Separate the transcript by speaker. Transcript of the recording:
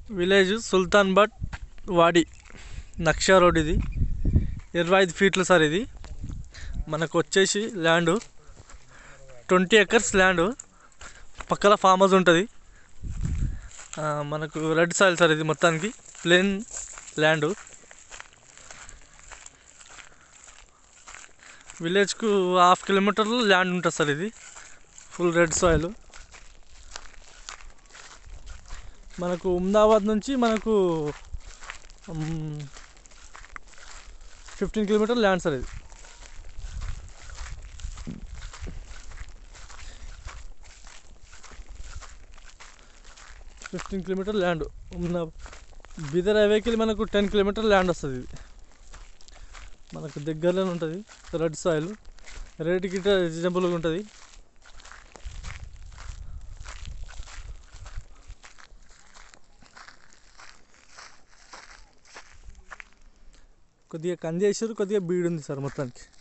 Speaker 1: village Sultan but వాడి నక్షా road ఇది ఇరవై ఐదు ఫీట్లు సార్ ఇది మనకు వచ్చేసి ల్యాండ్ ట్వంటీ ఎకర్స్ ల్యాండ్ పక్కన ఫామ్ హౌస్ ఉంటుంది ఆ, మనకు రెడ్ సాయిల్ సార్ ఇది మొత్తానికి ప్లేన్ ల్యాండ్ విలేజ్కు హాఫ్ కిలోమీటర్లో ల్యాండ్ ఉంటుంది సార్ ఇది ఫుల్ రెడ్ సాయిల్ మనకు ఉమ్దాబాద్ నుంచి మనకు ఫిఫ్టీన్ కిలోమీటర్ ల్యాండ్ సార్ ఇది ఫిఫ్టీన్ కిలోమీటర్ ల్యాండ్ ఉమ్నా బీదర్ హైవేకి వెళ్ళి మనకు టెన్ కిలోమీటర్ ల్యాండ్ వస్తుంది ఇది మనకు దగ్గరలోనే ఉంటుంది రెడ్ సాయిల్ రేట్ గిట్ట రీజనబుల్గా ఉంటుంది కొద్దిగా కంది వేసారు కొద్దిగా బీడు ఉంది సార్ మొత్తానికి